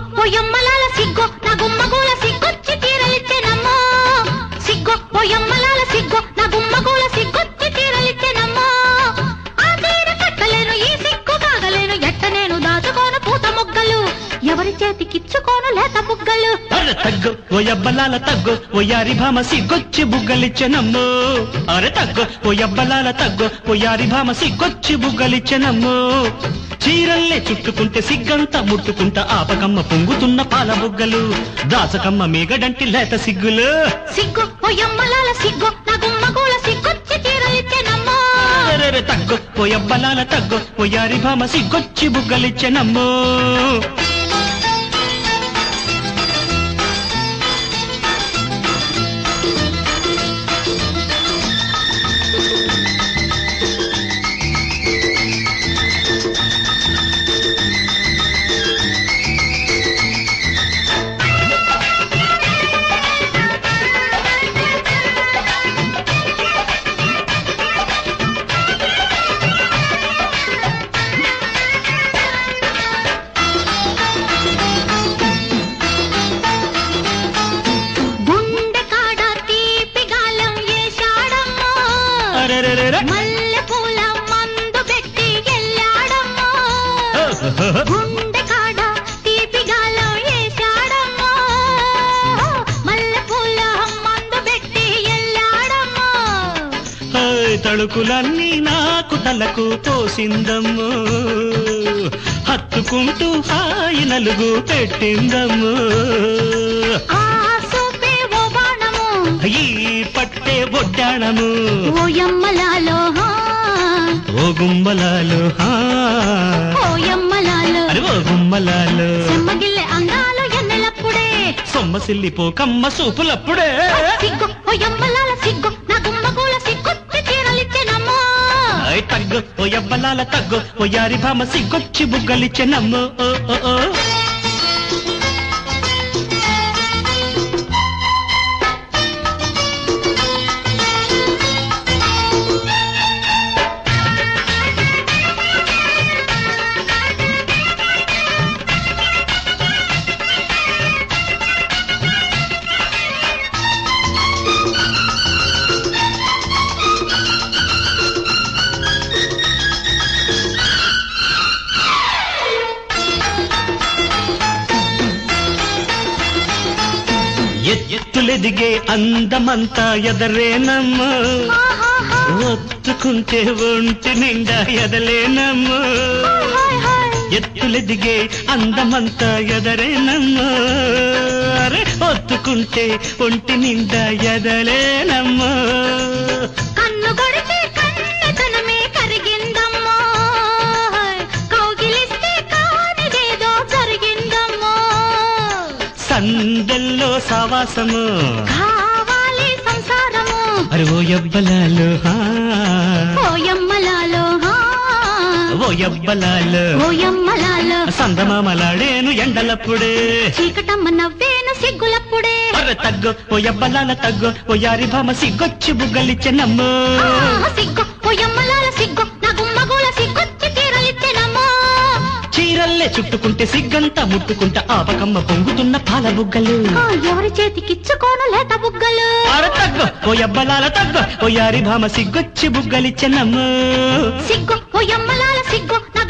ఓయమ్మలాల సిగ్గో నా గుమ్మగూల సిగ్గొచ్చి తీరలిచ్చెనమ్మో సిగ్గో ఓయమ్మలాల సిగ్గో నా గుమ్మగూల సిగ్గొచ్చి తీరలిచ్చెనమ్మో ఆ తీర కట్టలేను ఈ సిగ్గు కాగలేను ఎట్ట నేను దాచుకోను పూత మొగ్గలు ఎవరి చేతికిచ్చుకోను లేత బుగ్గలు అరే తగ్గు ఓ అబ్బలాల తగ్గు ఓ యారి భామ సిగ్గొచ్చి బుగ్గలిచ్చెనమ్ము అరే తగ్గు ఓ అబ్బలాల తగ్గు ఓ యారి భామ సిగ్గొచ్చి బుగ్గలిచ్చెనమ్ము చీరల్లే చుట్టుకుంటే సిగ్గంతా ముట్టుకుంటా ఆపకమ్మ పొంగుతున్న పాల బుగ్గలు దాసకమ్మ మేగడంటి లేత సిగ్గులు సిగ్గు ఓయమ్మలాల సిగ్గు నా గుమ్మగూల సిగ్గొచ్చి తీరలిచ్చెనమ్మో అరెరెరె తగ్గు ఓ అబ్బలాల తగ్గు ఓ యారి భామ సిగ్గొచ్చి బుగ్గలిచ్చెనమ్ము గుండె కాడ తీపి గాలం ఏశాడమ్మో అరెరెరెరె. మల్లె పూల మందు పెట్టి ఎల్లాడమ్మో గుండె కాడ తీపి గాలం ఏశాడమ్మో మల్లె పూల మందు పెట్టి ఎల్లాడమ్మో హాయ్ తళుకులన్నీ నాకు తలకు పోసిందమ్ము హత్తుకుంటూ హాయి నలుగు పెట్టిందమ్ము ఆ సూపే ఓ బాణము ఈ పట్టే బొడ్డాణము ఓయమ్మలాలో హా, ఓ గుమ్మలాలు హా ఓయమ్మలాలో అరే ఓ గుమ్మలాలు చెమ్మగిల్లె అంగాలు ఎన్నెలప్పుడే సొమ్మసిల్లి పోకమ్మ సూపులప్పుడే సిగ్గు ఓయమ్మలాల సిగ్గు నా గుమ్మగూల సిగ్గొచ్చి చీరలిచ్చెనమ్మో హాయ్ తగ్గు ఓ ఎవ్వలాల తగ్గు ఓ యారి భామ సిగ్గొచ్చి బుగ్గలిచ్చెనమ్ము ఓ ఓ ఓ ఎత్తులెదిగే అందమంతా ఎదరేనమ్మా ఆహాహా, ఒత్తుకుంటే ఒంటి నిండా ఎదలేనమ్మా హాయ్ హాయ్. ఎత్తులెదిగే అందమంతా ఎదరేనమ్మా అరే ఒత్తుకుంటే ఒంటి నిండా ఎదలేనమ్మా కన్ను కొడితే కన్నెతనమే కరిగిందమ్మో కౌగిలిస్తే కానిదేదో జరిగిందమ్మో సందెల్లో సావాసము కావాలి సంసారము అరే ఓ ఎవ్వలాలు హా. ఓయమ్మలాలో హా, ఓ ఎవ్వలాలు ఓయమ్మలాలో సందమామలాడేను ఎండలప్పుడే చీకటమ్మ నవ్వేను సిగ్గులప్పుడే అరే తగ్గు ఓ ఎవ్వలాల తగ్గు ఓ యారి భామ సిగ్గొచ్చి బుగ్గలిచ్చెనమ్ము ఆ, సిగ్గు ఓయమ్మలాల సిగ్గు నా గుమ్మగూల సిగ్గొచ్చి తీరలిచ్చెనమ్మో చీరల్లే చుట్టుకుంటే సిగ్గంతా ముట్టుకుంటా ఆపకమ్మ పొంగుతున్న పాల బుగ్గలు ఆ, ఎవరి చేతికిచ్చుకోను లేత బుగ్గలు అరే తగ్గు ఓ ఎవ్వలాల తగ్గు ఓ యారి భామ సిగ్గొచ్చి బుగ్గలిచ్చెనమ్ము సిగ్గు ఓయమ్మలాల సిగ్గు నా